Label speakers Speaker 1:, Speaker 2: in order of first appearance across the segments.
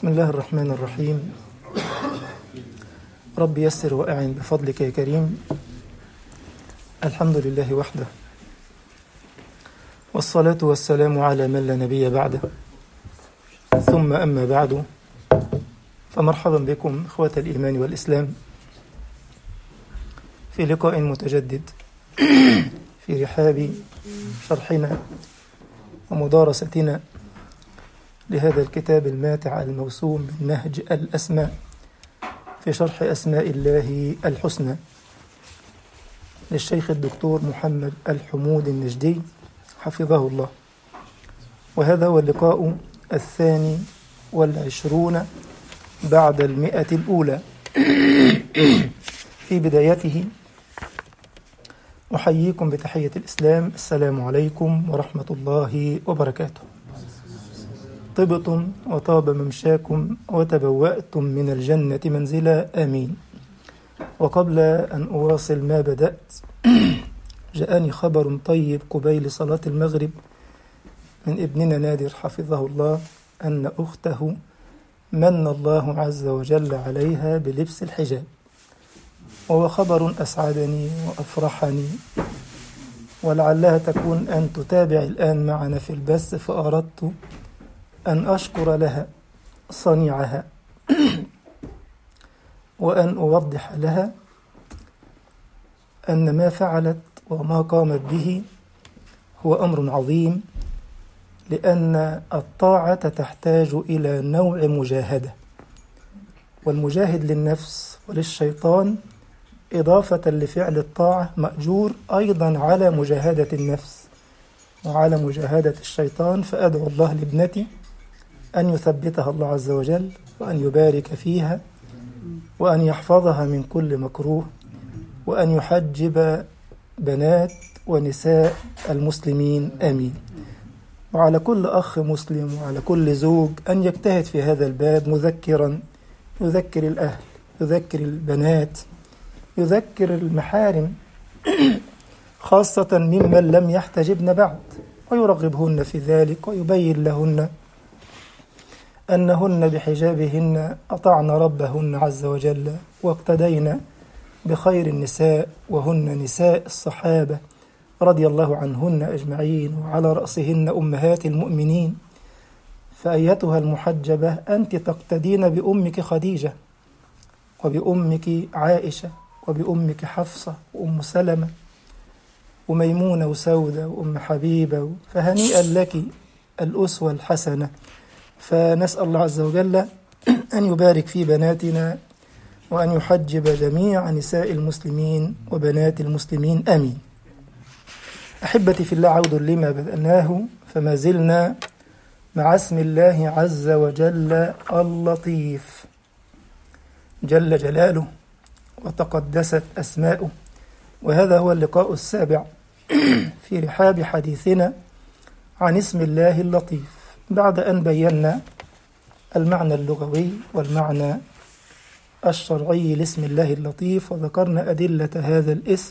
Speaker 1: بسم الله الرحمن الرحيم رب يسر وأعن بفضلك يا كريم الحمد لله وحده والصلاة والسلام على من لا نبي بعده ثم أما بعد فمرحبا بكم إخوة الإيمان والإسلام في لقاء متجدد في رحاب شرحنا ومدارستنا لهذا الكتاب الماتع الموسوم من نهج الأسماء في شرح أسماء الله الحسنى للشيخ الدكتور محمد الحمود النجدي حفظه الله وهذا هو اللقاء الثاني والعشرون بعد المئة الأولى في بدايته أحييكم بتحية الإسلام السلام عليكم ورحمة الله وبركاته طبتم وطاب ممشاكم وتبوأتم من الجنة منزلا آمين وقبل أن أواصل ما بدأت جاءني خبر طيب قبيل صلاة المغرب من ابننا نادر حفظه الله أن أخته من الله عز وجل عليها بلبس الحجاب وهو خبر أسعدني وأفرحني ولعلها تكون أن تتابع الآن معنا في البث فأردت أن أشكر لها صنيعها وأن أوضح لها أن ما فعلت وما قامت به هو أمر عظيم لأن الطاعة تحتاج إلى نوع مجاهدة والمجاهد للنفس وللشيطان إضافة لفعل الطاعة مأجور أيضا على مجاهدة النفس وعلى مجاهدة الشيطان فأدعو الله لابنتي أن يثبتها الله عز وجل وأن يبارك فيها وأن يحفظها من كل مكروه وأن يحجب بنات ونساء المسلمين آمين وعلى كل أخ مسلم وعلى كل زوج أن يجتهد في هذا الباب مذكرا يذكر الأهل يذكر البنات يذكر المحارم خاصة ممن لم يحتجبن بعد ويرغبهن في ذلك ويبين لهن أنهن بحجابهن أطعن ربهن عز وجل واقتدين بخير النساء وهن نساء الصحابة رضي الله عنهن أجمعين وعلى رأسهن أمهات المؤمنين فأيتها المحجبة أنت تقتدين بأمك خديجة وبأمك عائشة وبأمك حفصة وأم سلمة وميمونة وسودة وأم حبيبة فهنيئا لك الأسوة الحسنة فنسأل الله عز وجل أن يبارك في بناتنا وأن يحجب جميع نساء المسلمين وبنات المسلمين آمين أحبتي في الله عود لما بدأناه فما زلنا مع اسم الله عز وجل اللطيف جل جلاله وتقدست أسماؤه وهذا هو اللقاء السابع في رحاب حديثنا عن اسم الله اللطيف بعد أن بينا المعنى اللغوي والمعنى الشرعي لاسم الله اللطيف وذكرنا أدلة هذا الاسم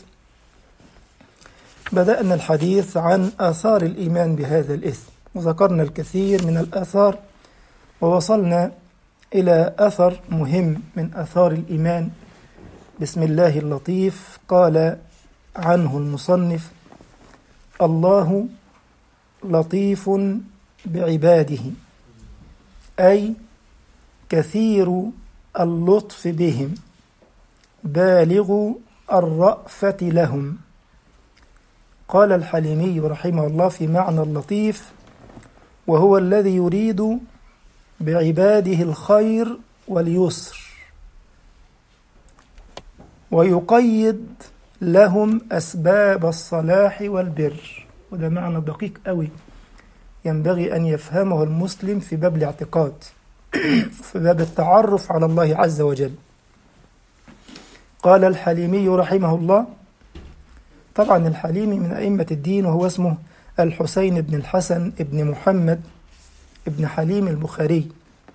Speaker 1: بدأنا الحديث عن آثار الإيمان بهذا الاسم وذكرنا الكثير من الآثار ووصلنا إلى أثر مهم من آثار الإيمان بسم الله اللطيف قال عنه المصنف الله لطيف بعباده أي كثير اللطف بهم بالغ الرأفة لهم قال الحليمي رحمه الله في معنى اللطيف وهو الذي يريد بعباده الخير واليسر ويقيد لهم أسباب الصلاح والبر وده معنى دقيق قوي ينبغي أن يفهمه المسلم في باب الاعتقاد في باب التعرف على الله عز وجل قال الحليمي رحمه الله طبعا الحليمي من أئمة الدين وهو اسمه الحسين بن الحسن بن محمد بن حليم البخاري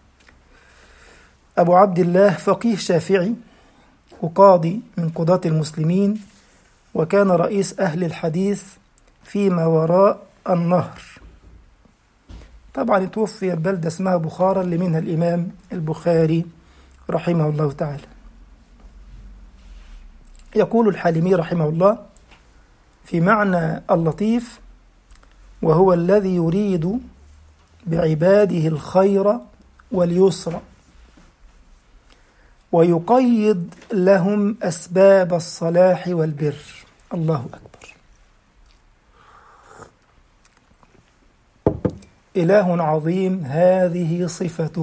Speaker 1: أبو عبد الله فقيه شافعي وقاضي من قضاة المسلمين وكان رئيس أهل الحديث فيما وراء النهر طبعا توفي بلدة اسمها بخارى اللي منها الإمام البخاري رحمه الله تعالى يقول الحالمي رحمه الله في معنى اللطيف وهو الذي يريد بعباده الخير واليسر ويقيد لهم أسباب الصلاح والبر الله أكبر إله عظيم هذه صفته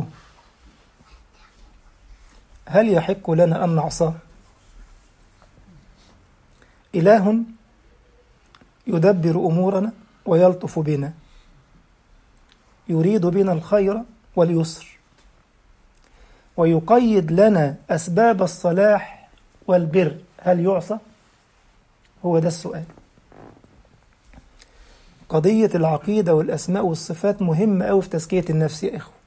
Speaker 1: هل يحق لنا أن نعصاه إله يدبر أمورنا ويلطف بنا يريد بنا الخير واليسر ويقيد لنا أسباب الصلاح والبر هل يعصى؟ هو ده السؤال قضية العقيدة والأسماء والصفات مهمة أوي في تزكية النفس يا إخوة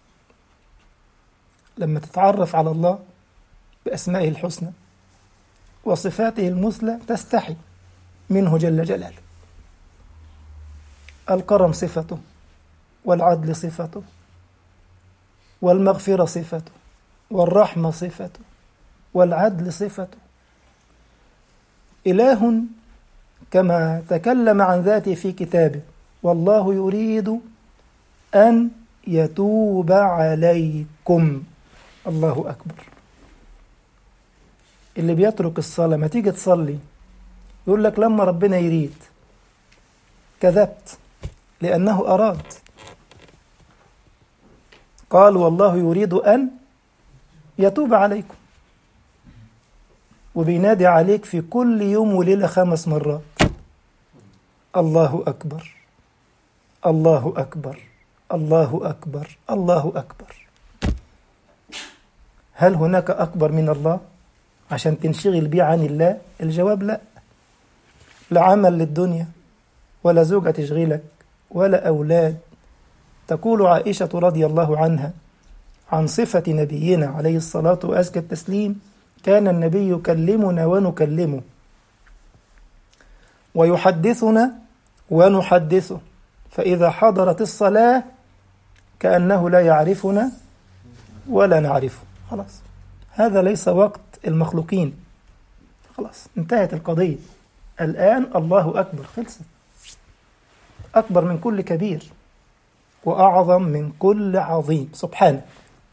Speaker 1: لما تتعرف على الله بأسمائه الحسنى وصفاته المثلى تستحي منه جل جلاله الكرم صفته والعدل صفته والمغفرة صفته والرحمة صفته والعدل صفته إله كما تكلم عن ذاته في كتابه والله يريد أن يتوب عليكم الله أكبر اللي بيترك الصلاة ما تيجي تصلي يقول لك لما ربنا يريد كذبت لأنه أراد قال والله يريد أن يتوب عليكم وبينادي عليك في كل يوم وليلة خمس مرات الله أكبر الله أكبر الله أكبر الله أكبر هل هناك أكبر من الله عشان تنشغل بيه عن الله الجواب لا لا عمل للدنيا ولا زوجة تشغلك ولا أولاد تقول عائشة رضي الله عنها عن صفة نبينا عليه الصلاة وأزكى التسليم كان النبي يكلمنا ونكلمه ويحدثنا ونحدثه فإذا حضرت الصلاة كأنه لا يعرفنا ولا نعرفه خلاص هذا ليس وقت المخلوقين خلاص انتهت القضية الآن الله أكبر خلصت أكبر من كل كبير وأعظم من كل عظيم سبحانه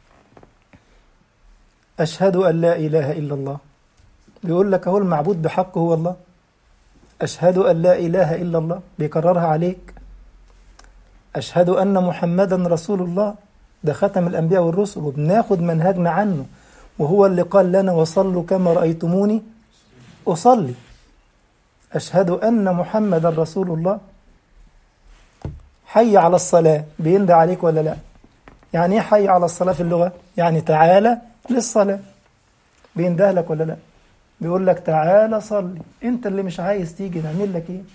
Speaker 1: أشهد أن لا إله إلا الله بيقول لك هو المعبود بحق هو الله أشهد أن لا إله إلا الله بيكررها عليك أشهد أن محمدا رسول الله ده ختم الأنبياء والرسل وبناخد منهجنا عنه وهو اللي قال لنا وصلوا كما رأيتموني أصلي أشهد أن محمدا رسول الله حي على الصلاة بيندى عليك ولا لا يعني ايه حي على الصلاة في اللغة يعني تعالى للصلاة بينده لك ولا لا بيقول لك تعالى صلي انت اللي مش عايز تيجي نعمل لك ايه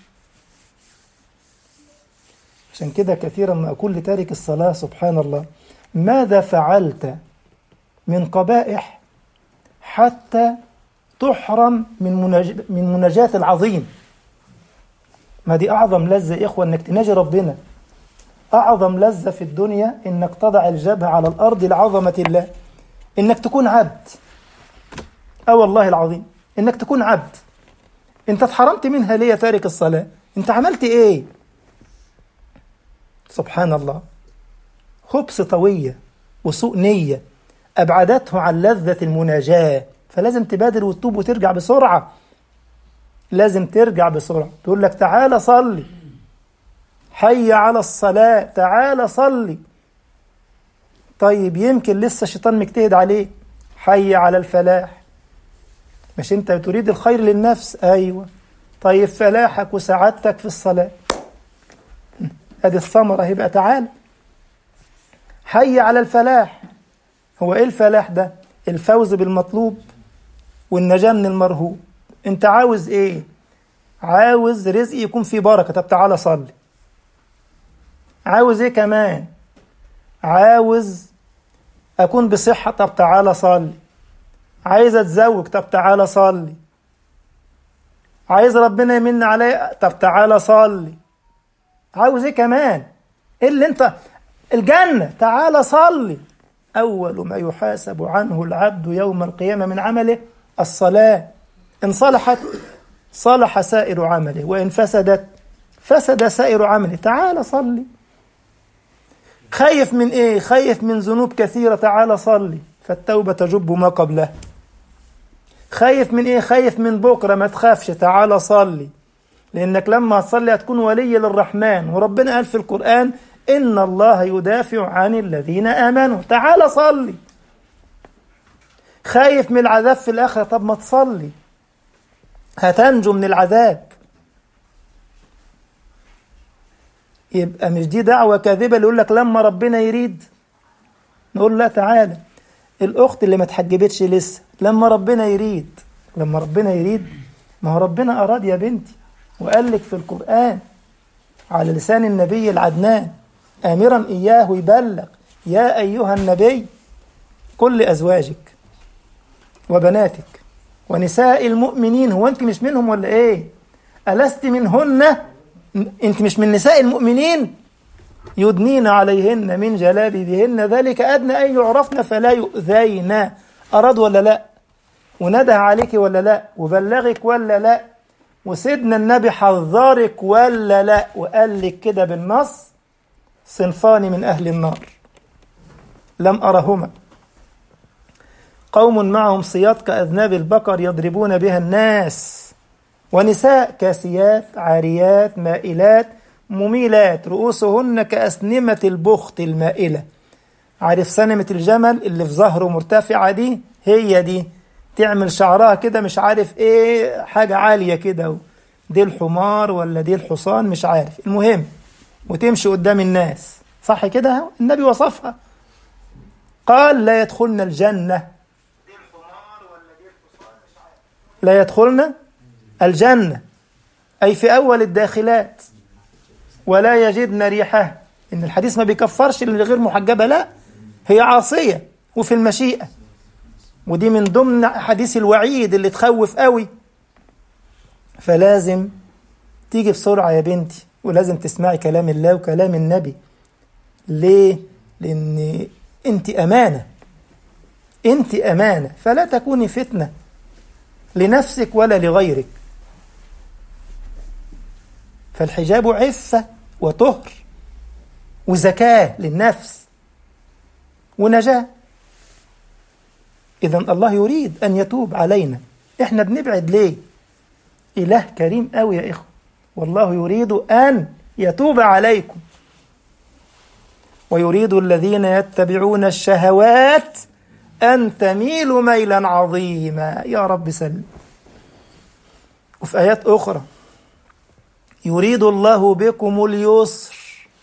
Speaker 1: عشان كده كثيرا ما اقول لتارك الصلاة سبحان الله ماذا فعلت من قبائح حتى تحرم من مناج... من مناجاة العظيم ما دي أعظم لذة يا إخوة إنك تناجي ربنا أعظم لذة في الدنيا إنك تضع الجبهة على الأرض لعظمة الله إنك تكون عبد أه والله العظيم إنك تكون عبد أنت اتحرمت منها ليه يا تارك الصلاة أنت عملت إيه سبحان الله خبث طوية وسوء نية أبعدته عن لذة المناجاة فلازم تبادر وتتوب وترجع بسرعة لازم ترجع بسرعة تقول لك تعالى صلي حي على الصلاة تعالى صلي طيب يمكن لسه الشيطان مجتهد عليك حي على الفلاح مش انت تريد الخير للنفس ايوه طيب فلاحك وسعادتك في الصلاة ادي الثمرة هيبقى تعالى حي على الفلاح هو ايه الفلاح ده الفوز بالمطلوب والنجاة من المرهوب انت عاوز ايه عاوز رزق يكون فيه بركة طب تعالى صلي عاوز ايه كمان عاوز اكون بصحة طب تعالى صلي عايز اتزوج طب تعالى صلي عايز ربنا يمن عليا طب تعالى صلي عاوز ايه كمان ايه اللي انت الجنة تعال صلي أول ما يحاسب عنه العبد يوم القيامة من عمله الصلاة إن صلحت صلح سائر عمله وإن فسدت فسد سائر عمله تعال صلي خايف من إيه؟ خايف من ذنوب كثيرة تعال صلي فالتوبة تجب ما قبلها خايف من إيه؟ خايف من بكرة ما تخافش تعال صلي لأنك لما تصلي هتكون ولي للرحمن وربنا قال في القرآن إن الله يدافع عن الذين آمنوا تعال صلي خايف من العذاب في الآخرة طب ما تصلي هتنجو من العذاب يبقى مش دي دعوة كاذبة اللي يقول لك لما ربنا يريد نقول لا تعالى الأخت اللي ما اتحجبتش لسه لما ربنا يريد لما ربنا يريد ما هو ربنا أراد يا بنتي وقال لك في القرآن على لسان النبي العدنان آمرا إياه يبلغ يا أيها النبي قل لأزواجك وبناتك ونساء المؤمنين هو أنت مش منهم ولا إيه ألست منهن أنت مش من نساء المؤمنين يدنين عليهن من جلابيبهن ذلك أدنى أن يعرفن فلا يؤذين أراد ولا لا وندى عليك ولا لا وبلغك ولا لا وسيدنا النبي حذرك ولا لا وقال لك كده بالنص صنفان من أهل النار لم أرهما قوم معهم صياط كأذناب البقر يضربون بها الناس ونساء كاسيات عاريات مائلات مميلات رؤوسهن كأسنمة البخت المائلة عارف سنمة الجمل اللي في ظهره مرتفعة دي هي دي تعمل شعرها كده مش عارف ايه حاجة عالية كده دي الحمار ولا دي الحصان مش عارف المهم وتمشي قدام الناس صح كده النبي وصفها قال لا يدخلن الجنة لا يدخلن الجنة أي في أول الداخلات ولا يجدن ريحها إن الحديث ما بيكفرش اللي غير محجبة لا هي عاصية وفي المشيئة ودي من ضمن حديث الوعيد اللي تخوف قوي فلازم تيجي بسرعة يا بنتي ولازم تسمعي كلام الله وكلام النبي ليه؟ لأن أنت أمانة أنت أمانة فلا تكوني فتنة لنفسك ولا لغيرك فالحجاب عفة وطهر وزكاة للنفس ونجاة إذا الله يريد أن يتوب علينا إحنا بنبعد ليه إله كريم أوي يا إخوة والله يريد أن يتوب عليكم ويريد الذين يتبعون الشهوات أن تميلوا ميلا عظيما يا رب سلم وفي آيات أخرى يريد الله بكم اليسر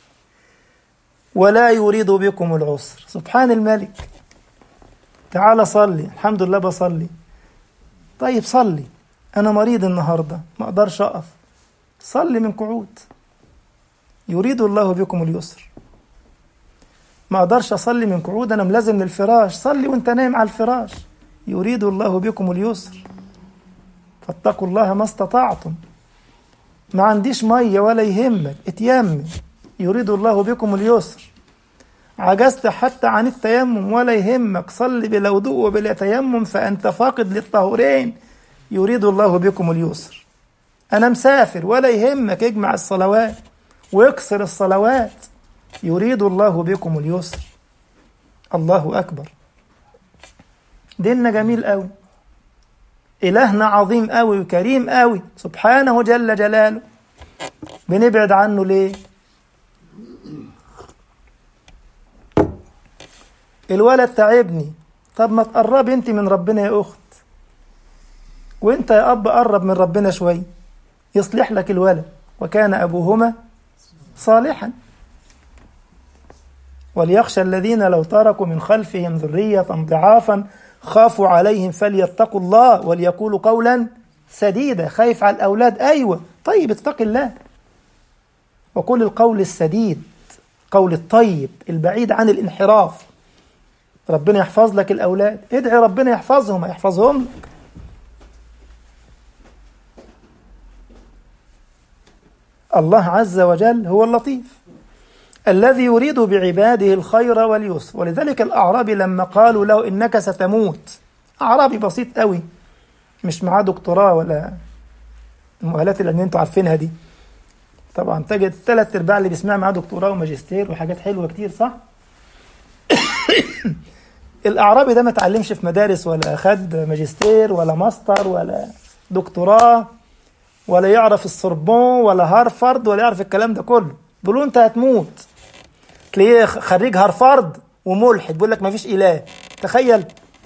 Speaker 1: ولا يريد بكم العسر سبحان الملك تعال صلي الحمد لله بصلي طيب صلي أنا مريض النهاردة ما أقدرش أقف صلي من قعود يريد الله بكم اليسر ما أقدرش أصلي من قعود أنا ملازم للفراش صلي وأنت نايم على الفراش يريد الله بكم اليسر فاتقوا الله ما استطعتم ما عنديش مية ولا يهمك اتيمم يريد الله بكم اليسر عجزت حتى عن التيمم ولا يهمك صل بلا وضوء وبلا تيمم فأنت فاقد للطهورين يريد الله بكم اليسر أنا مسافر ولا يهمك اجمع الصلوات واكسر الصلوات يريد الله بكم اليسر الله أكبر ديننا جميل قوي إلهنا عظيم قوي وكريم قوي سبحانه جل جلاله بنبعد عنه ليه الولد تعبني طب ما تقربي انت من ربنا يا اخت وانت يا اب قرب من ربنا شوي يصلح لك الولد وكان ابوهما صالحا وليخشى الذين لو تركوا من خلفهم ذرية ضعافا خافوا عليهم فليتقوا الله وليقولوا قولا سديدا خايف على الأولاد أيوة طيب اتق الله وقل القول السديد قول الطيب البعيد عن الانحراف ربنا يحفظ لك الأولاد ادعي ربنا يحفظهم يحفظهم لك الله عز وجل هو اللطيف الذي يريد بعباده الخير واليسر ولذلك الأعرابي لما قالوا له إنك ستموت أعرابي بسيط قوي مش معاه دكتوراه ولا المؤهلات اللي انتوا عارفينها دي طبعا تجد ثلاث ارباع اللي بيسمع معاه دكتوراه وماجستير وحاجات حلوه كتير صح؟ الاعرابي ده ما اتعلمش في مدارس ولا خد ماجستير ولا ماستر ولا دكتوراه ولا يعرف السوربون ولا هارفارد ولا يعرف الكلام ده كله بيقولوا انت هتموت تلاقيه خريج هارفارد وملحد بيقول لك ما فيش اله تخيل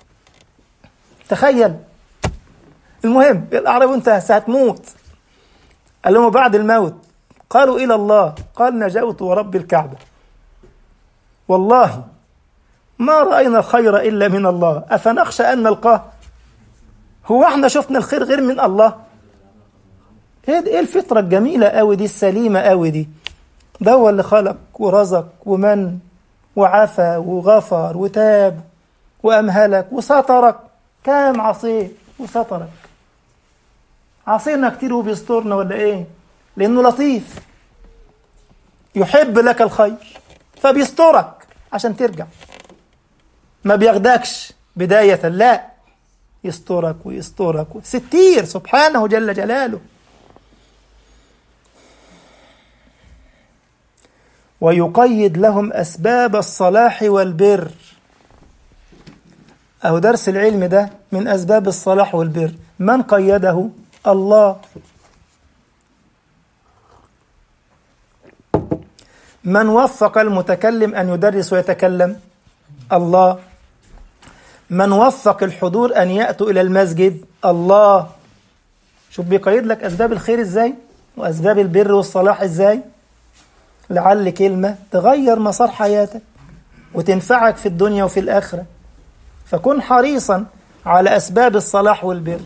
Speaker 1: تخيل المهم الاعرابي انت هتموت قال لهم بعد الموت قالوا الى الله قال نجوت ورب الكعبه والله ما راينا الخير الا من الله افنخشى ان نلقاه هو احنا شفنا الخير غير من الله ايه الفطره الجميله قوي دي السليمه قوي دي ده هو اللي خلق ورزق ومن وعفى وغفر وتاب وامهلك وسترك كام عصير وسترك عصينا كتير وبيسترنا ولا ايه لانه لطيف يحب لك الخير فبيسترك عشان ترجع ما بياخدكش بداية لا يسترك ويسترك ستير سبحانه جل جلاله ويقيد لهم أسباب الصلاح والبر أو درس العلم ده من أسباب الصلاح والبر من قيده الله من وفق المتكلم أن يدرس ويتكلم الله من وفق الحضور أن يأتوا إلى المسجد الله شوف بيقيد لك أسباب الخير إزاي وأسباب البر والصلاح إزاي لعل كلمة تغير مسار حياتك وتنفعك في الدنيا وفي الآخرة فكن حريصا على أسباب الصلاح والبر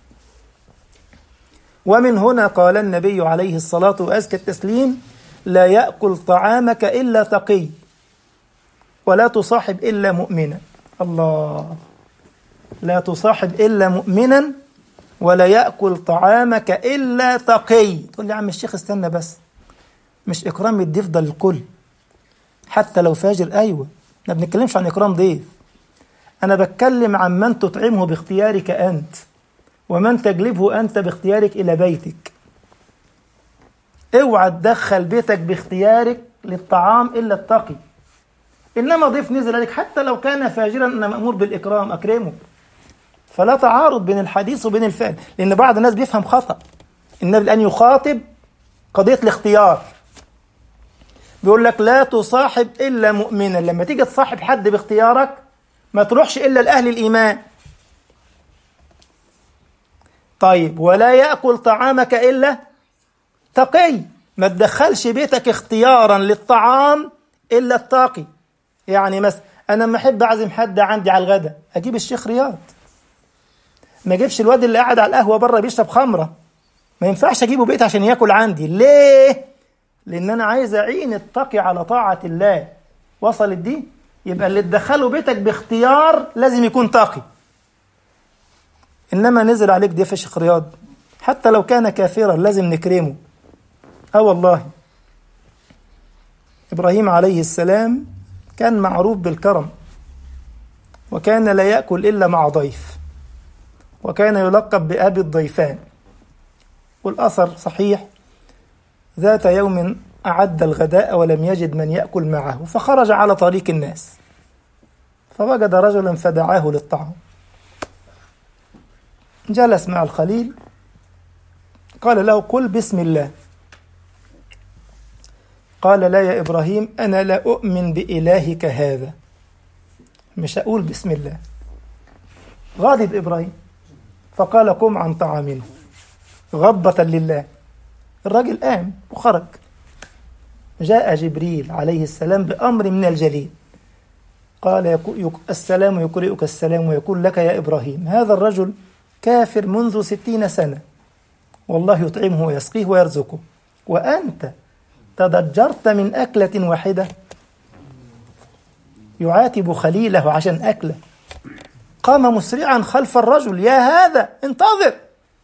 Speaker 1: ومن هنا قال النبي عليه الصلاة وأزكى التسليم لا يأكل طعامك إلا تقي ولا تصاحب إلا مؤمنا الله لا تصاحب إلا مؤمنا ولا يأكل طعامك إلا تقي تقول لي يا عم الشيخ استنى بس مش إكرام الضيف ده للكل حتى لو فاجر أيوة ما بنتكلمش عن إكرام ضيف أنا بتكلم عن من تطعمه باختيارك أنت ومن تجلبه أنت باختيارك إلى بيتك اوعى تدخل بيتك باختيارك للطعام إلا التقي إنما ضيف نزل عليك حتى لو كان فاجرا أنا مأمور بالإكرام أكرمه فلا تعارض بين الحديث وبين الفعل لأن بعض الناس بيفهم خطأ النبي الآن يخاطب قضية الاختيار بيقول لك لا تصاحب إلا مؤمنا لما تيجي تصاحب حد باختيارك ما تروحش إلا لأهل الإيمان طيب ولا يأكل طعامك إلا تقي ما تدخلش بيتك اختيارا للطعام إلا التاقي يعني مثلا أنا لما أحب أعزم حد عندي على الغداء أجيب الشيخ رياض ما أجيبش الواد اللي قاعد على القهوة بره بيشرب خمرة ما ينفعش أجيبه بيت عشان ياكل عندي ليه؟ لأن أنا عايز أعين التقي على طاعة الله وصلت دي؟ يبقى اللي تدخله بيتك باختيار لازم يكون تقي إنما نزل عليك ضيف الشيخ رياض حتى لو كان كافرا لازم نكرمه اه والله ابراهيم عليه السلام كان معروف بالكرم وكان لا ياكل الا مع ضيف وكان يلقب بابي الضيفان والاثر صحيح ذات يوم اعد الغداء ولم يجد من ياكل معه فخرج على طريق الناس فوجد رجلا فدعاه للطعام جلس مع الخليل قال له قل بسم الله قال لا يا إبراهيم أنا لا أؤمن بإلهك هذا مش هقول بسم الله غاضب إبراهيم فقال قم عن طعامنا غضبة لله الراجل قام وخرج جاء جبريل عليه السلام بأمر من الجليل قال يك... السلام يقرئك السلام ويقول لك يا إبراهيم هذا الرجل كافر منذ ستين سنة والله يطعمه ويسقيه ويرزقه وأنت تضجرت من أكلة واحدة يعاتب خليله عشان أكله قام مسرعا خلف الرجل يا هذا انتظر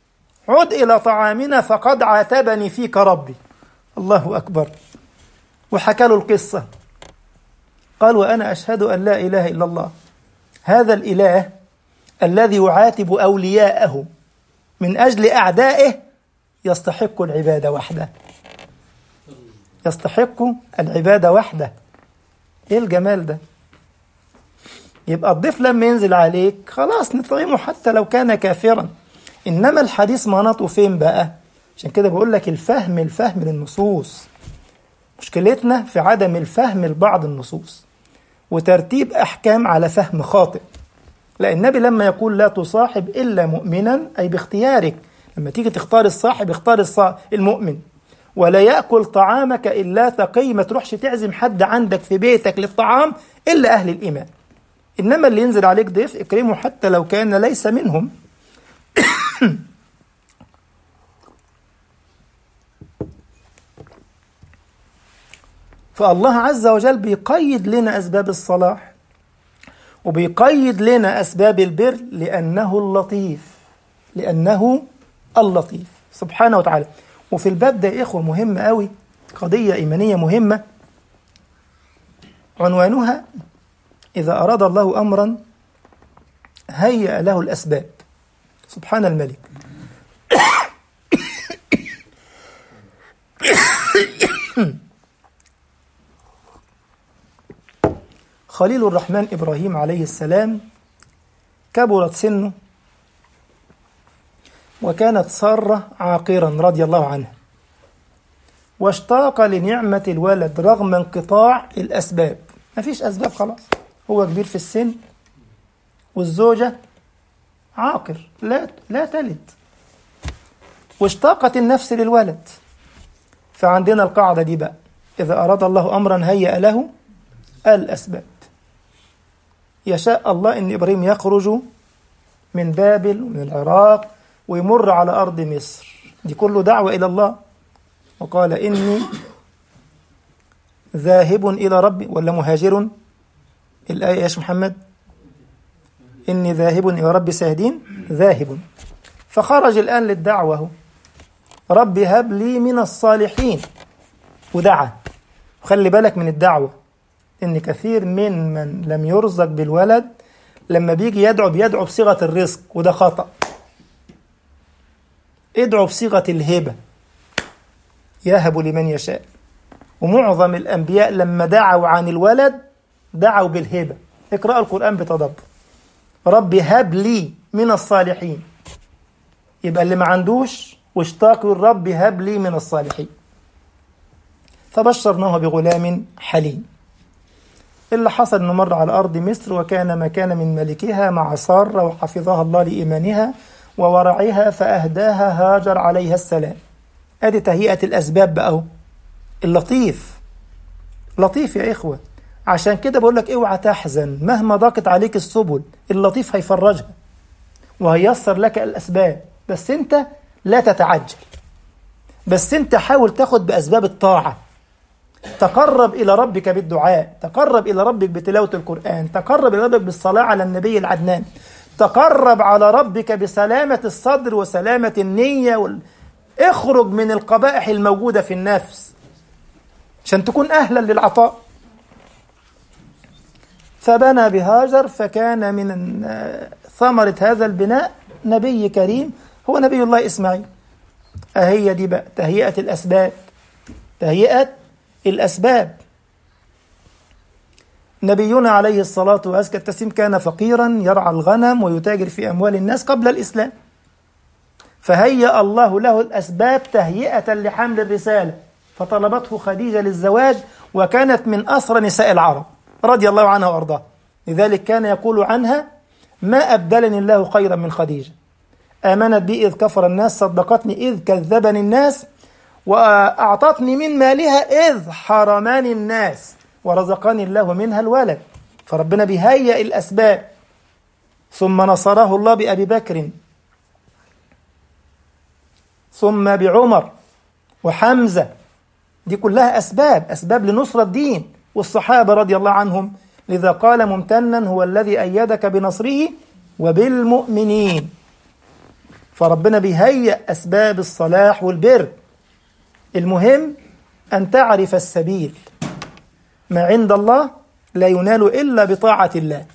Speaker 1: عد إلى طعامنا فقد عاتبني فيك ربي الله أكبر وحكى له القصة قال وأنا أشهد أن لا إله إلا الله هذا الإله الذي يعاتب أولياءه من أجل أعدائه يستحق العبادة وحده يستحق العبادة وحده إيه الجمال ده يبقى الضيف لما ينزل عليك خلاص نطعمه حتى لو كان كافرا إنما الحديث مناطه فين بقى عشان كده بقول لك الفهم الفهم للنصوص مشكلتنا في عدم الفهم لبعض النصوص وترتيب أحكام على فهم خاطئ لا النبي لما يقول لا تصاحب إلا مؤمنا أي باختيارك لما تيجي تختار الصاحب اختار الصاحب المؤمن ولا يأكل طعامك إلا تقي ما تروحش تعزم حد عندك في بيتك للطعام إلا أهل الإيمان إنما اللي ينزل عليك ضيف اكرمه حتى لو كان ليس منهم فالله عز وجل بيقيد لنا أسباب الصلاح وبيقيد لنا أسباب البر لأنه اللطيف لأنه اللطيف سبحانه وتعالى وفي الباب ده يا إخوة مهم قوي قضية إيمانية مهمة عنوانها إذا أراد الله أمرا هيأ له الأسباب سبحان الملك خليل الرحمن إبراهيم عليه السلام كبرت سنه وكانت سارة عاقرا رضي الله عنها واشتاق لنعمة الولد رغم انقطاع الأسباب ما فيش أسباب خلاص هو كبير في السن والزوجة عاقر لا لا تلد واشتاقت النفس للولد فعندنا القاعدة دي بقى إذا أراد الله أمرا هيأ له الأسباب يشاء الله أن إبراهيم يخرج من بابل ومن العراق ويمر على أرض مصر دي كله دعوة إلى الله وقال إني ذاهب إلى ربي ولا مهاجر الآية يا محمد إني ذاهب إلى ربي سيهدين ذاهب فخرج الآن للدعوة ربي هب لي من الصالحين ودعا وخلي بالك من الدعوة إن كثير من من لم يرزق بالولد لما بيجي يدعو بيدعو بصيغة الرزق وده خطأ ادعو بصيغة الهبة يهب لمن يشاء ومعظم الأنبياء لما دعوا عن الولد دعوا بالهبة اقرأ القرآن بتدبر ربي هب لي من الصالحين يبقى اللي ما عندوش واشتاق الرب هب لي من الصالحين فبشرناه بغلام حليم اللي حصل انه مر على ارض مصر وكان مكان من ملكها مع ساره وحفظها الله لايمانها وورعها فاهداها هاجر عليها السلام ادي تهيئه الاسباب بقى اهو اللطيف لطيف يا اخوه عشان كده بقول لك اوعى تحزن مهما ضاقت عليك السبل اللطيف هيفرجها وهيسر لك الاسباب بس انت لا تتعجل بس انت حاول تاخد باسباب الطاعه تقرب الى ربك بالدعاء تقرب الى ربك بتلاوه القران تقرب الى ربك بالصلاه على النبي العدنان تقرب على ربك بسلامه الصدر وسلامه النيه وال... اخرج من القبائح الموجوده في النفس عشان تكون اهلا للعطاء فبنى بهاجر فكان من ثمرة هذا البناء نبي كريم هو نبي الله إسماعيل أهي دي بقى تهيئة الأسباب تهيئة الأسباب نبينا عليه الصلاة وأزكى التسليم كان فقيرا يرعى الغنم ويتاجر في أموال الناس قبل الإسلام فهيأ الله له الأسباب تهيئة لحمل الرسالة فطلبته خديجة للزواج وكانت من أسرى نساء العرب رضي الله عنها وأرضاها لذلك كان يقول عنها ما أبدلني الله خيرا من خديجة آمنت بي إذ كفر الناس صدقتني إذ كذبني الناس وأعطتني من مالها إذ حرماني الناس ورزقني الله منها الولد فربنا بيهيئ الأسباب ثم نصره الله بأبي بكر ثم بعمر وحمزة دي كلها أسباب أسباب لنصرة الدين والصحابة رضي الله عنهم لذا قال ممتنا هو الذي أيدك بنصره وبالمؤمنين فربنا بيهيئ أسباب الصلاح والبر المهم أن تعرف السبيل ما عند الله لا ينال إلا بطاعة الله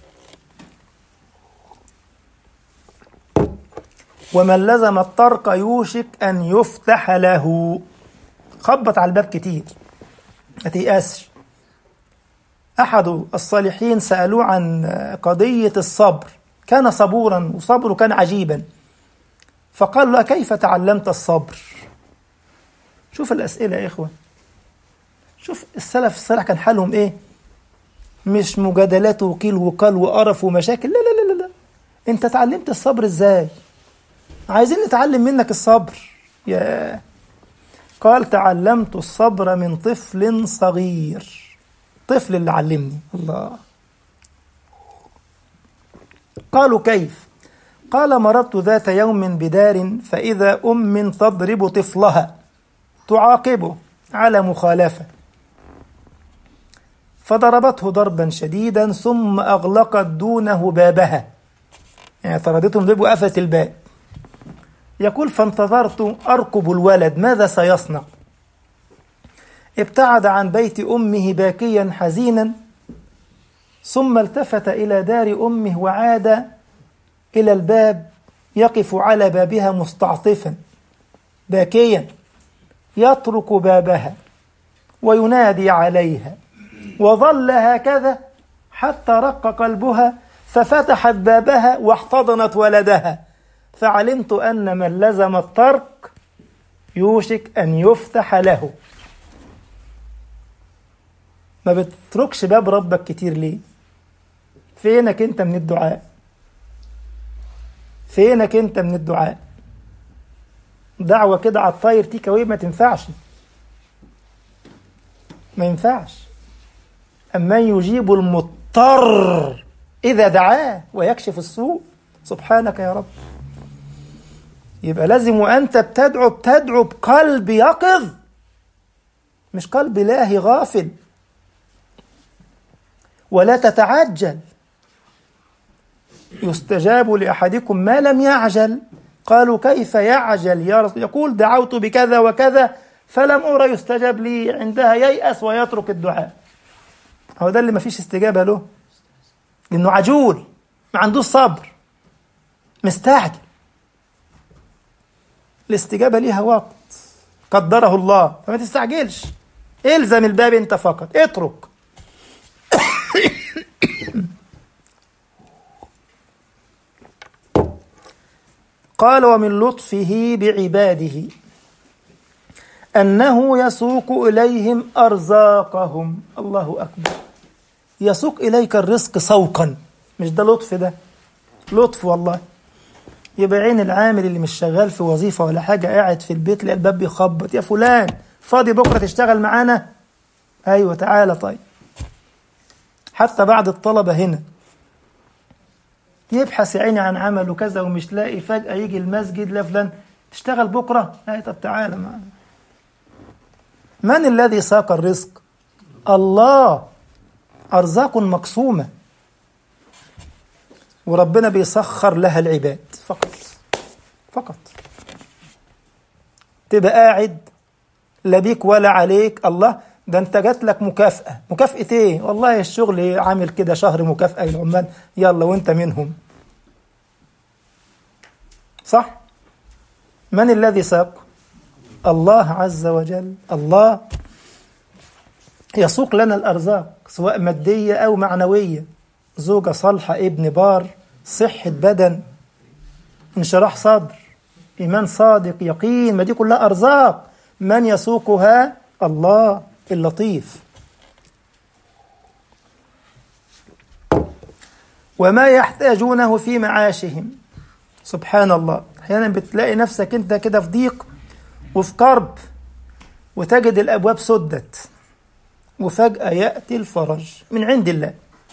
Speaker 1: ومن لزم الطرق يوشك أن يفتح له خبط على الباب كتير ما تيأسش أحد الصالحين سألوه عن قضية الصبر كان صبورا وصبره كان عجيبا فقال له كيف تعلمت الصبر شوف الأسئلة يا إخوة شوف السلف الصالح كان حالهم إيه مش مجادلات وقيل وقال وقرف ومشاكل لا لا لا لا أنت تعلمت الصبر إزاي عايزين نتعلم منك الصبر يا قال تعلمت الصبر من طفل صغير طفل اللي علمني الله قالوا كيف قال مررت ذات يوم بدار فإذا أم تضرب طفلها تعاقبه على مخالفة فضربته ضربا شديدا ثم أغلقت دونه بابها يعني طردتهم ضرب وقفلت الباب يقول فانتظرت أرقب الولد ماذا سيصنع ابتعد عن بيت أمه باكيا حزينا ثم التفت إلى دار أمه وعاد إلى الباب يقف على بابها مستعطفا باكيا يطرق بابها وينادي عليها وظل هكذا حتى رق قلبها ففتحت بابها واحتضنت ولدها فعلمت أن من لزم الترك يوشك أن يفتح له ما بتتركش باب ربك كتير ليه فينك انت من الدعاء فينك انت من الدعاء دعوة كده على الطاير تيك اواي ما تنفعش ما ينفعش أما يجيب المضطر إذا دعاه ويكشف السوء سبحانك يا رب يبقى لازم وأنت بتدعو بتدعو بقلب يقظ مش قلب لاهي غافل ولا تتعجل يستجاب لأحدكم ما لم يعجل قالوا كيف يعجل يا رسول يقول دعوت بكذا وكذا فلم أرى يستجاب لي عندها ييأس ويترك الدعاء هو ده اللي ما فيش استجابة له لأنه عجول ما عندوش صبر مستعجل الاستجابة ليها وقت قدره الله فما تستعجلش الزم الباب انت فقط اترك قال ومن لطفه بعباده أنه يسوق إليهم أرزاقهم الله أكبر يسوق إليك الرزق سوقا مش ده لطف ده لطف والله يبقى عين العامل اللي مش شغال في وظيفة ولا حاجة قاعد في البيت لقى الباب بيخبط يا فلان فاضي بكرة تشتغل معانا أيوة تعالى طيب حتى بعد الطلبة هنا يبحث يا عيني عن عمل وكذا ومش لاقي فجأة يجي المسجد لا فلان تشتغل بكرة أي طب تعالى معنا من الذي ساق الرزق الله أرزاق مقسومة وربنا بيسخر لها العباد فقط فقط تبقى قاعد لا بيك ولا عليك الله ده انت جات لك مكافأة مكافأة ايه والله الشغل عامل كده شهر مكافأة للعمال يلا وانت منهم صح من الذي ساق الله عز وجل الله يسوق لنا الأرزاق سواء مادية أو معنوية زوجة صالحة ابن بار صحة بدن انشراح صدر إيمان صادق يقين ما دي كلها أرزاق من يسوقها الله اللطيف وما يحتاجونه في معاشهم سبحان الله أحيانا بتلاقي نفسك أنت كده في ضيق وفي كرب وتجد الأبواب سدت وفجأة يأتي الفرج من عند الله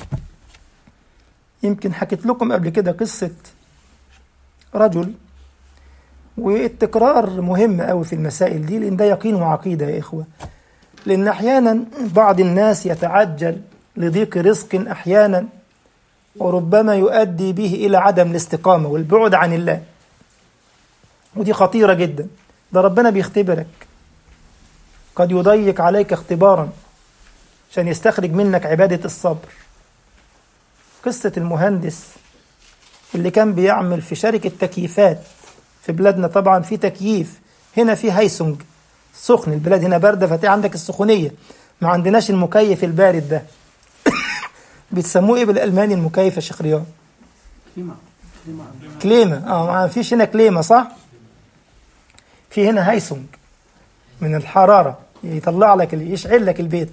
Speaker 1: يمكن حكيت لكم قبل كده قصة رجل والتكرار مهم قوي في المسائل دي لأن ده يقين وعقيدة يا إخوة لأن أحيانا بعض الناس يتعجل لضيق رزق أحيانا وربما يؤدي به إلى عدم الاستقامة والبعد عن الله ودي خطيرة جدا ده ربنا بيختبرك قد يضيق عليك اختبارا عشان يستخرج منك عبادة الصبر قصة المهندس اللي كان بيعمل في شركة تكييفات في بلادنا طبعا في تكييف هنا في هيسونج سخن البلاد هنا باردة فتلاقي عندك السخونية ما عندناش المكيف البارد ده بتسموه ايه بالالماني المكيف يا شيخ رياض؟
Speaker 2: كليمة كليمة
Speaker 1: كليمة اه ما فيش هنا كليمة صح؟ في هنا هيسونج من الحرارة يطلع لك يشعل لك البيت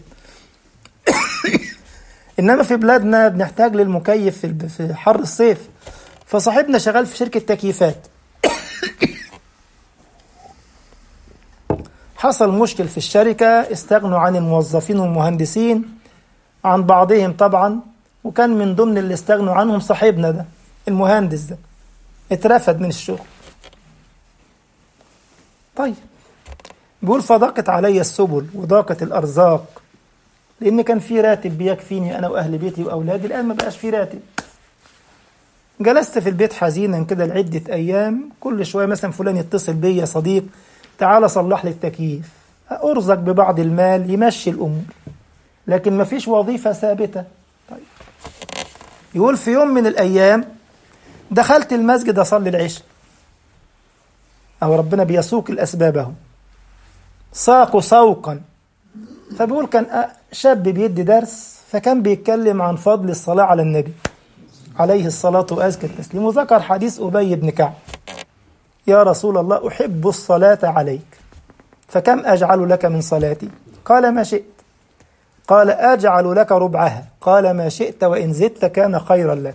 Speaker 1: انما في بلادنا بنحتاج للمكيف في الب- في حر الصيف فصاحبنا شغال في شركة تكييفات حصل مشكل في الشركة استغنوا عن الموظفين والمهندسين عن بعضهم طبعا وكان من ضمن اللي استغنوا عنهم صاحبنا ده المهندس ده اترفد من الشغل طيب بيقول فضاقت علي السبل وضاقت الأرزاق لأن كان في راتب بيكفيني أنا وأهل بيتي وأولادي الآن ما بقاش في راتب جلست في البيت حزينا كده لعدة أيام كل شوية مثلا فلان يتصل بيا صديق تعال صلح لي التكييف أرزق ببعض المال يمشي الأمور لكن ما فيش وظيفة ثابتة طيب يقول في يوم من الأيام دخلت المسجد أصلي العشاء أو ربنا بيسوق الأسباب أهو ساقوا سوقا فبيقول كان أ- شاب بيدي درس فكان بيتكلم عن فضل الصلاة على النبي عليه الصلاة وأزكى التسليم وذكر حديث أبي بن كعب يا رسول الله أحب الصلاة عليك فكم أجعل لك من صلاتي قال ما شئت قال أجعل لك ربعها قال ما شئت وإن زدت كان خيرا لك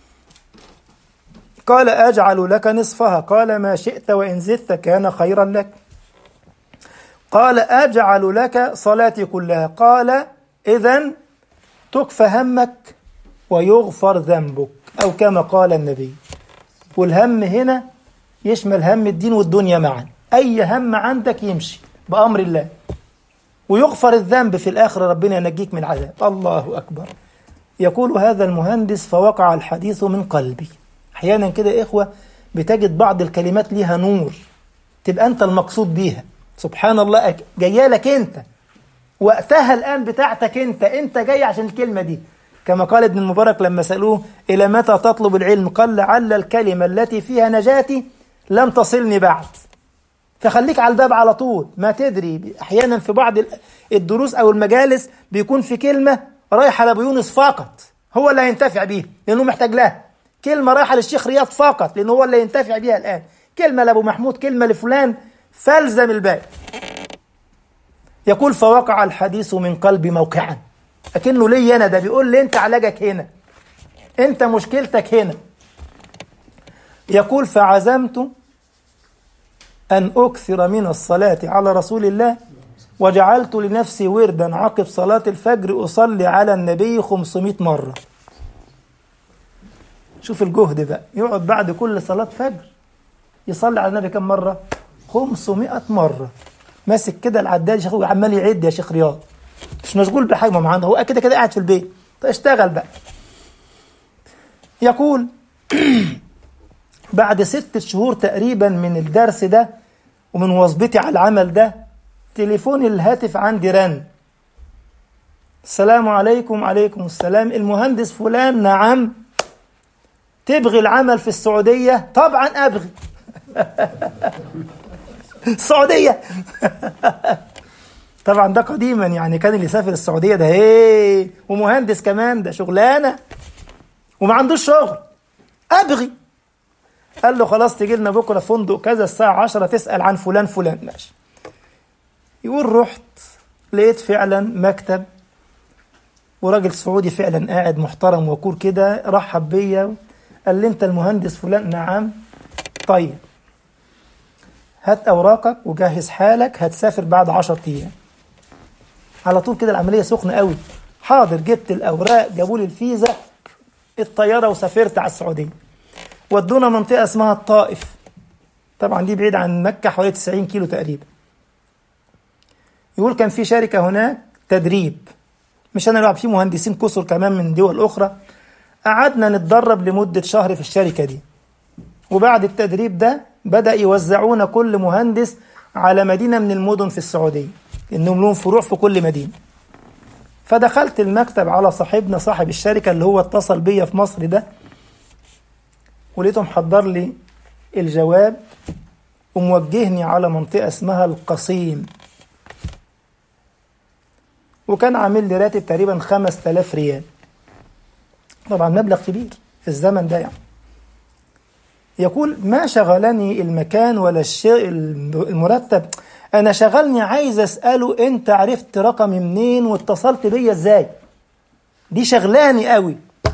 Speaker 1: قال أجعل لك نصفها قال ما شئت وإن زدت كان خيرا لك قال أجعل لك صلاتي كلها قال إذا تكفى همك ويغفر ذنبك أو كما قال النبي والهم هنا يشمل هم الدين والدنيا معا أي هم عندك يمشي بأمر الله ويغفر الذنب في الآخرة ربنا ينجيك من العذاب الله أكبر يقول هذا المهندس فوقع الحديث من قلبي أحيانا كده يا إخوة بتجد بعض الكلمات ليها نور تبقى أنت المقصود بيها سبحان الله أك- جايه لك أنت وقتها الآن بتاعتك أنت أنت جاي عشان الكلمة دي كما قال ابن المبارك لما سألوه إلى متى تطلب العلم قال لعل الكلمة التي فيها نجاتي لم تصلني بعد فخليك على الباب على طول ما تدري احيانا في بعض ال- الدروس او المجالس بيكون في كلمه رايحه لابو يونس فقط هو اللي هينتفع بيها لانه محتاج لها كلمه رايحه للشيخ رياض فقط لانه هو اللي ينتفع بيها الان كلمه لابو محمود كلمه لفلان فالزم الباقي يقول فوقع الحديث من قلبي موقعا اكنه لي انا ده بيقول لي انت علاجك هنا انت مشكلتك هنا يقول فعزمت أن أكثر من الصلاة على رسول الله وجعلت لنفسي وردا عقب صلاة الفجر أصلي على النبي 500 مرة شوف الجهد بقى يقعد بعد كل صلاة فجر يصلي على النبي كم مرة 500 مرة ماسك كده العداد يا شيخ وعمال يعد يا شيخ رياض مش مشغول بحاجة ما عنده هو كده كده قاعد في البيت فاشتغل بقى يقول بعد ست شهور تقريبا من الدرس ده ومن واظبتي على العمل ده تليفون الهاتف عندي رن السلام عليكم عليكم السلام المهندس فلان نعم تبغي العمل في السعودية طبعا أبغي السعودية طبعا ده قديما يعني كان اللي يسافر السعودية ده ايه ومهندس كمان ده شغلانة وما عندوش شغل أبغي قال له خلاص تيجي لنا بكره فندق كذا الساعه 10 تسال عن فلان فلان ماشي يقول رحت لقيت فعلا مكتب وراجل سعودي فعلا قاعد محترم وكور كده رحب بيا قال لي انت المهندس فلان نعم طيب هات اوراقك وجهز حالك هتسافر بعد 10 ايام على طول كده العمليه سخنه قوي حاضر جبت الاوراق جابوا لي الفيزا الطياره وسافرت على السعوديه ودونا منطقة اسمها الطائف طبعا دي بعيد عن مكة حوالي 90 كيلو تقريبا يقول كان في شركة هناك تدريب مش أنا لوحدي في مهندسين كسر كمان من دول أخرى قعدنا نتدرب لمدة شهر في الشركة دي وبعد التدريب ده بدأ يوزعونا كل مهندس على مدينة من المدن في السعودية إنهم لهم فروع في كل مدينة فدخلت المكتب على صاحبنا صاحب الشركة اللي هو اتصل بيا في مصر ده ولقيته محضر لي الجواب وموجهني على منطقة اسمها القصيم وكان عامل لي راتب تقريبا 5000 ريال طبعا مبلغ كبير في الزمن ده يعني يقول ما شغلني المكان ولا الشيء المرتب انا شغلني عايز اساله انت عرفت رقمي منين واتصلت بيا ازاي دي شغلاني قوي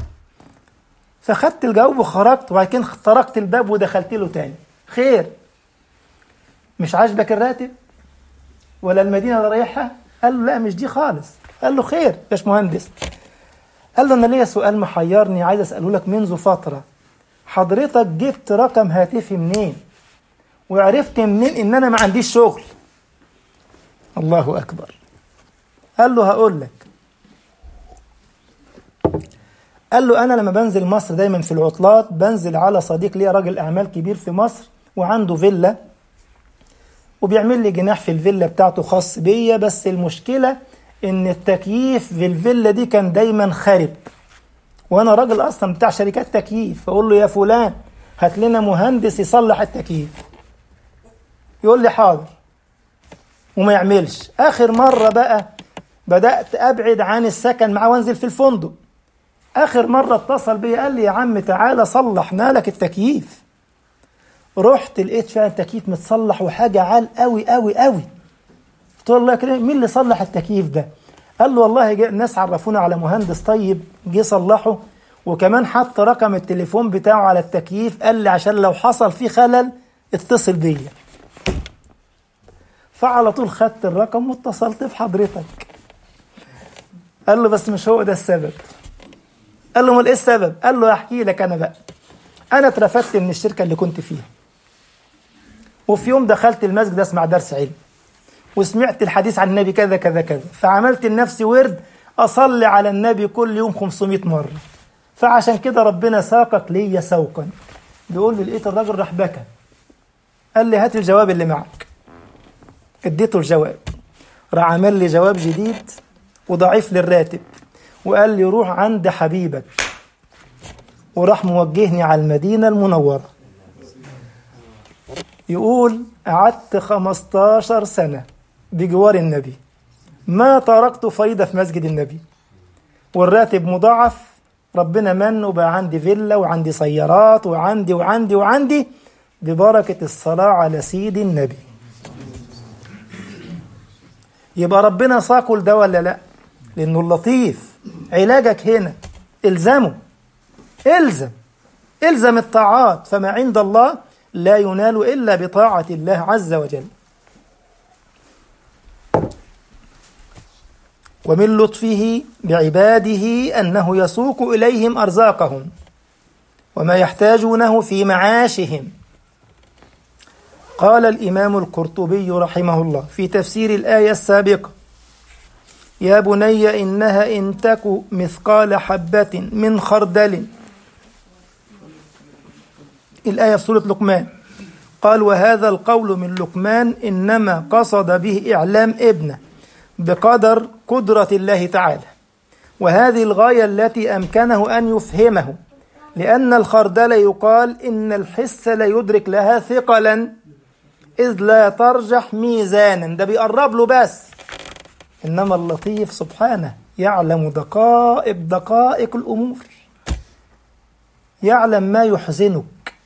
Speaker 1: فخدت الجواب وخرجت وبعد كده طرقت الباب ودخلت له تاني خير مش عاجبك الراتب ولا المدينه اللي رايحها قال له لا مش دي خالص قال له خير يا باشمهندس قال له انا ليا سؤال محيرني عايز اساله لك منذ فتره حضرتك جبت رقم هاتفي منين وعرفت منين ان انا ما عنديش شغل الله اكبر قال له هقول لك قال له انا لما بنزل مصر دايما في العطلات بنزل على صديق ليا راجل اعمال كبير في مصر وعنده فيلا وبيعمل لي جناح في الفيلا بتاعته خاص بيا بس المشكله ان التكييف في الفيلا دي كان دايما خارب وانا راجل اصلا بتاع شركات تكييف فاقول له يا فلان هات لنا مهندس يصلح التكييف يقول لي حاضر وما يعملش اخر مره بقى بدات ابعد عن السكن معاه وانزل في الفندق اخر مره اتصل بيا قال لي يا عم تعالى صلحنا لك التكييف رحت لقيت فعلا التكييف متصلح وحاجه عال قوي قوي قوي قلت له الله يكرمك مين اللي صلح التكييف ده قال له والله جاء الناس عرفونا على مهندس طيب جه صلحه وكمان حط رقم التليفون بتاعه على التكييف قال لي عشان لو حصل فيه خلل اتصل بيا فعلى طول خدت الرقم واتصلت بحضرتك قال له بس مش هو ده السبب قال له امال ايه السبب قال له احكي لك انا بقى انا اترفدت من الشركه اللي كنت فيها وفي يوم دخلت المسجد اسمع درس علم وسمعت الحديث عن النبي كذا كذا كذا فعملت لنفسي ورد اصلي على النبي كل يوم 500 مره فعشان كده ربنا ساقك ليا سوقا بيقول لي لقيت الراجل راح بكى قال لي هات الجواب اللي معك اديته الجواب راح عمل لي جواب جديد وضعيف للراتب وقال لي روح عند حبيبك وراح موجهني على المدينة المنورة يقول قعدت 15 سنة بجوار النبي ما تركت فايدة في مسجد النبي والراتب مضاعف ربنا من وبقى عندي فيلا وعندي سيارات وعندي وعندي وعندي ببركة الصلاة على سيد النبي يبقى ربنا ساقه ده ولا لا لأنه اللطيف علاجك هنا الزمه الزم الزم الطاعات فما عند الله لا ينال إلا بطاعة الله عز وجل ومن لطفه بعباده أنه يسوق إليهم أرزاقهم وما يحتاجونه في معاشهم قال الإمام القرطبي رحمه الله في تفسير الآية السابقة يا بني إنها إن تك مثقال حبة من خردل الآية في سورة لقمان قال وهذا القول من لقمان إنما قصد به إعلام ابنه بقدر قدرة الله تعالى وهذه الغاية التي أمكنه أن يفهمه لأن الخردل يقال إن الحس لا يدرك لها ثقلا إذ لا ترجح ميزانا ده بيقرب له بس إنما اللطيف سبحانه يعلم دقائق دقائق الأمور يعلم ما يحزنك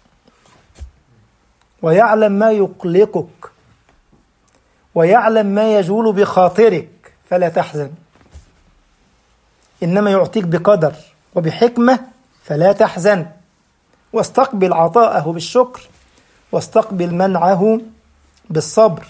Speaker 1: ويعلم ما يقلقك ويعلم ما يجول بخاطرك فلا تحزن انما يعطيك بقدر وبحكمه فلا تحزن واستقبل عطاءه بالشكر واستقبل منعه بالصبر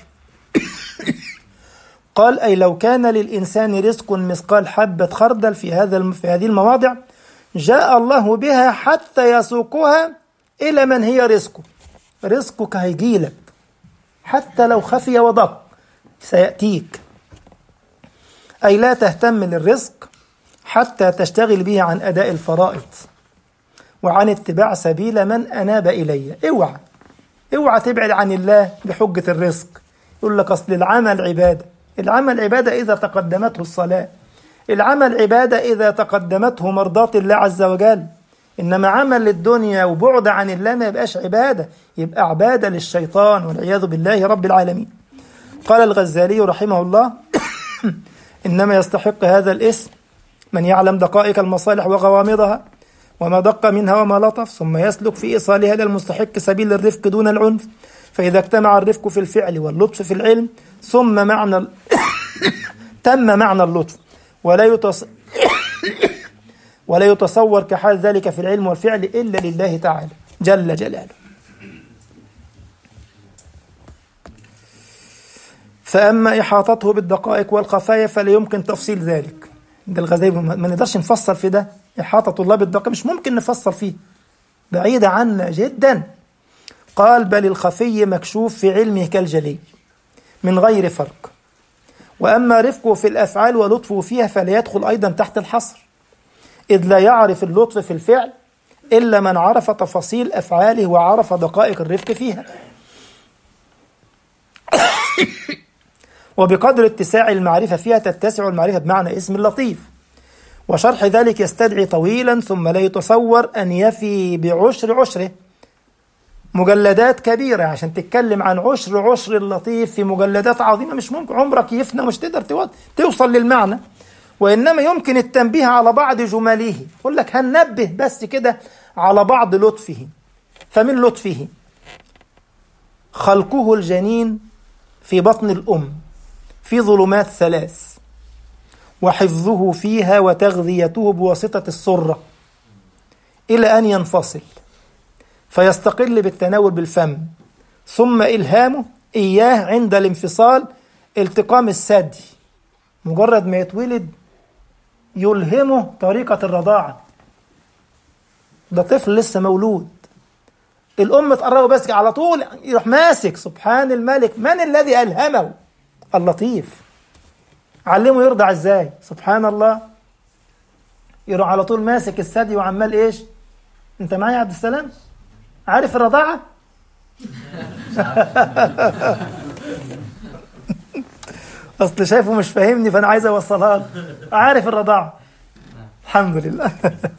Speaker 1: قال اي لو كان للانسان رزق مثقال حبه خردل في هذا في هذه المواضع جاء الله بها حتى يسوقها الى من هي رزقه رزقك هيجيلك حتى لو خفي ودق سيأتيك أي لا تهتم للرزق حتى تشتغل به عن أداء الفرائض وعن اتباع سبيل من أناب إلي اوعى اوعى تبعد عن الله بحجة الرزق يقول لك أصل العمل عبادة العمل عبادة إذا تقدمته الصلاة العمل عبادة إذا تقدمته مرضاة الله عز وجل إنما عمل للدنيا وبعد عن الله ما يبقاش عبادة يبقى عبادة للشيطان والعياذ بالله رب العالمين قال الغزالي رحمه الله إنما يستحق هذا الاسم من يعلم دقائق المصالح وغوامضها وما دق منها وما لطف ثم يسلك في إيصالها إلى المستحق سبيل الرفق دون العنف فإذا اجتمع الرفق في الفعل واللطف في العلم ثم معنى ال... تم معنى اللطف ولا يتص... ولا يتصور كحال ذلك في العلم والفعل إلا لله تعالى جل جلاله فأما إحاطته بالدقائق والخفايا فلا يمكن تفصيل ذلك ده الغزالي ما نقدرش نفصل في ده إحاطة الله بالدقائق مش ممكن نفصل فيه بعيدة عنا جدا قال بل الخفي مكشوف في علمه كالجلي من غير فرق وأما رفقه في الأفعال ولطفه فيها فلا يدخل أيضا تحت الحصر إذ لا يعرف اللطف في الفعل إلا من عرف تفاصيل أفعاله وعرف دقائق الرفق فيها وبقدر اتساع المعرفة فيها تتسع المعرفة بمعنى اسم اللطيف وشرح ذلك يستدعي طويلا ثم لا يتصور أن يفي بعشر عشره مجلدات كبيرة عشان تتكلم عن عشر عشر اللطيف في مجلدات عظيمة مش ممكن عمرك يفنى مش تقدر توصل للمعنى وإنما يمكن التنبيه على بعض جمله يقول لك هننبه بس كده على بعض لطفه فمن لطفه خلقه الجنين في بطن الأم في ظلمات ثلاث وحفظه فيها وتغذيته بواسطة السرة إلى أن ينفصل فيستقل بالتناول بالفم ثم إلهامه إياه عند الانفصال التقام الثدي مجرد ما يتولد يلهمه طريقة الرضاعة ده طفل لسه مولود الأم تقربه بس على طول يروح ماسك سبحان الملك من الذي ألهمه اللطيف علمه يرضع ازاي سبحان الله يروح على طول ماسك الثدي وعمال ايش انت معايا يا عبد السلام عارف الرضاعة اصل شايفه مش فاهمني فانا عايز اوصلها له عارف الرضاعة الحمد لله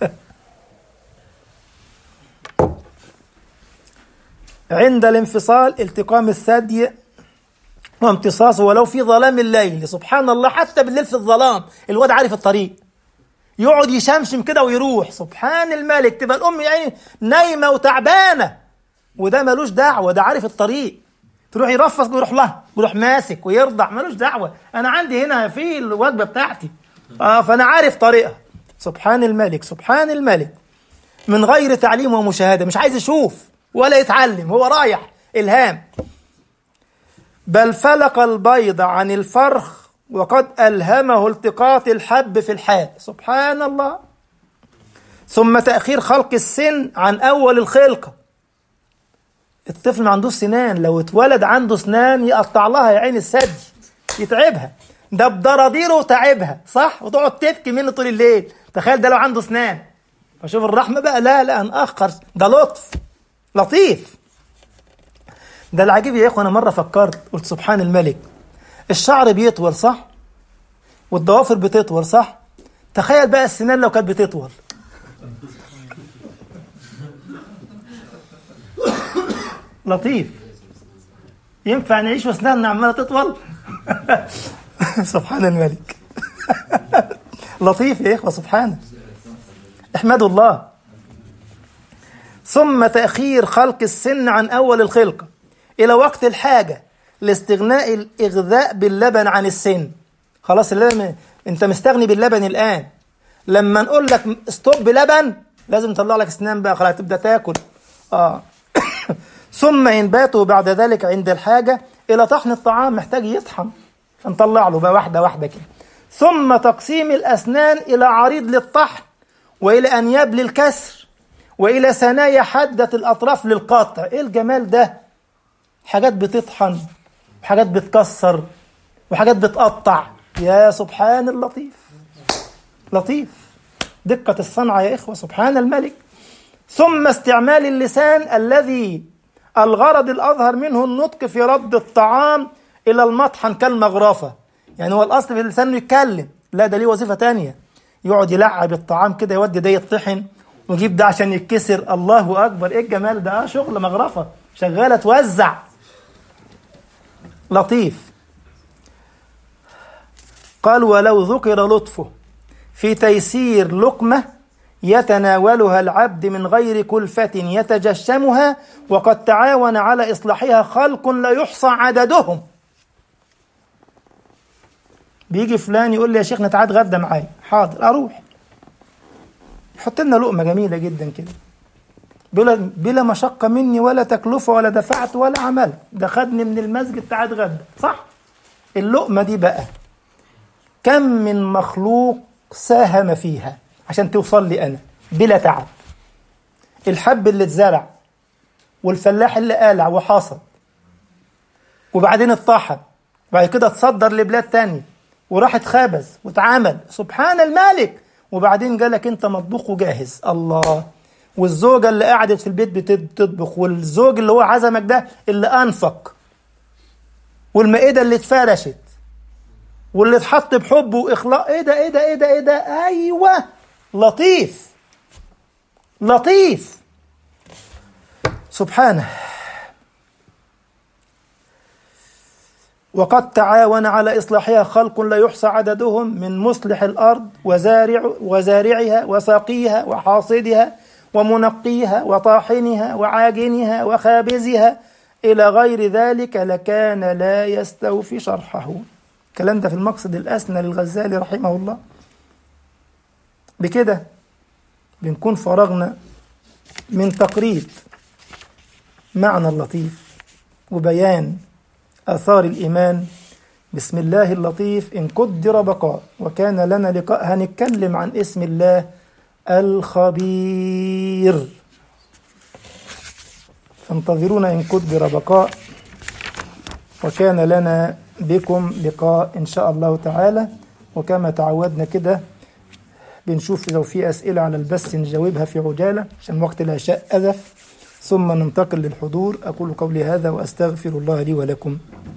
Speaker 1: عند الانفصال التقام الثدي وامتصاصه ولو في ظلام الليل سبحان الله حتى بالليل في الظلام الواد عارف الطريق يقعد يشمشم كده ويروح سبحان الملك تبقى الام يعني نايمه وتعبانه وده ملوش دعوه ده عارف الطريق تروح يرفص ويروح لها ويروح ماسك ويرضع ملوش دعوه انا عندي هنا في الوجبه بتاعتي اه فانا عارف طريقها سبحان الملك سبحان الملك من غير تعليم ومشاهده مش عايز يشوف ولا يتعلم هو رايح الهام بل فلق البيض عن الفرخ وقد ألهمه التقاط الحب في الحال سبحان الله ثم تأخير خلق السن عن أول الخلقة الطفل ما عندوش سنان لو اتولد عنده سنان يقطع لها يا عين الثدي يتعبها ده بضراديره تعبها صح وتقعد تبكي منه طول الليل تخيل ده لو عنده سنان فشوف الرحمة بقى لا لا هنأخر ده لطف لطيف ده العجيب يا اخوة انا مرة فكرت قلت سبحان الملك الشعر بيطول صح والضوافر بتطول صح تخيل بقى السنان لو كانت بتطول لطيف ينفع نعيش واسناننا عماله تطول سبحان الملك لطيف يا اخوه سبحانه احمدوا الله ثم تأخير خلق السن عن أول الخلقة إلى وقت الحاجة لاستغناء الإغذاء باللبن عن السن خلاص اللبن أنت مستغني باللبن الآن لما نقول لك ستوب لبن لازم نطلع لك اسنان بقى خلاص تبدأ تاكل آه ثم إنباته بعد ذلك عند الحاجة إلى طحن الطعام محتاج يطحن فنطلع له بقى واحدة واحدة كده ثم تقسيم الأسنان إلى عريض للطحن وإلى أنياب للكسر وإلى ثنايا حادة الأطراف للقطع إيه الجمال ده حاجات بتطحن وحاجات بتكسر وحاجات بتقطع يا سبحان اللطيف لطيف دقة الصنعة يا إخوة سبحان الملك ثم استعمال اللسان الذي الغرض الأظهر منه النطق في رد الطعام إلى المطحن كالمغرفة يعني هو الأصل في اللسان يتكلم لا ده ليه وظيفة تانية يقعد يلعب الطعام كده يودي ده يطحن ويجيب ده عشان يتكسر الله أكبر إيه الجمال ده آه شغل مغرفة شغالة توزع لطيف قال ولو ذكر لطفه في تيسير لقمة يتناولها العبد من غير كلفة يتجشمها وقد تعاون على إصلاحها خلق لا يحصى عددهم بيجي فلان يقول لي يا شيخنا تعال اتغدى معايا حاضر اروح يحط لنا لقمه جميله جدا كده بلا بلا مشقه مني ولا تكلفه ولا دفعت ولا عملت ده خدني من المسجد تعال اتغدى صح اللقمه دي بقى كم من مخلوق ساهم فيها عشان توصل لي انا بلا تعب الحب اللي اتزرع والفلاح اللي قالع وحاصد وبعدين اتطحن وبعد كده اتصدر لبلاد تانية وراح اتخابز واتعمل سبحان الملك وبعدين جالك انت مطبوخ وجاهز الله والزوجة اللي قعدت في البيت بتطبخ والزوج اللي هو عزمك ده اللي أنفق والمائدة اللي اتفرشت واللي اتحط بحب وإخلاص ايه ده ايه ده ايه ده ايه ده ايوه لطيف لطيف سبحانه وقد تعاون على إصلاحها خلق لا يحصى عددهم من مصلح الأرض وزارع وزارعها وساقيها وحاصدها ومنقيها وطاحنها وعاجنها وخابزها إلى غير ذلك لكان لا يستوفي شرحه الكلام ده في المقصد الأسنى للغزالي رحمه الله بكده بنكون فرغنا من تقريب معنى اللطيف وبيان آثار الإيمان بسم الله اللطيف إن قدر بقاء وكان لنا لقاء هنتكلم عن اسم الله الخبير فانتظرونا إن قدر بقاء وكان لنا بكم لقاء إن شاء الله تعالى وكما تعودنا كده بنشوف لو في أسئلة على البث نجاوبها في عجالة عشان وقت العشاء أذف ثم ننتقل للحضور أقول قولي هذا وأستغفر الله لي ولكم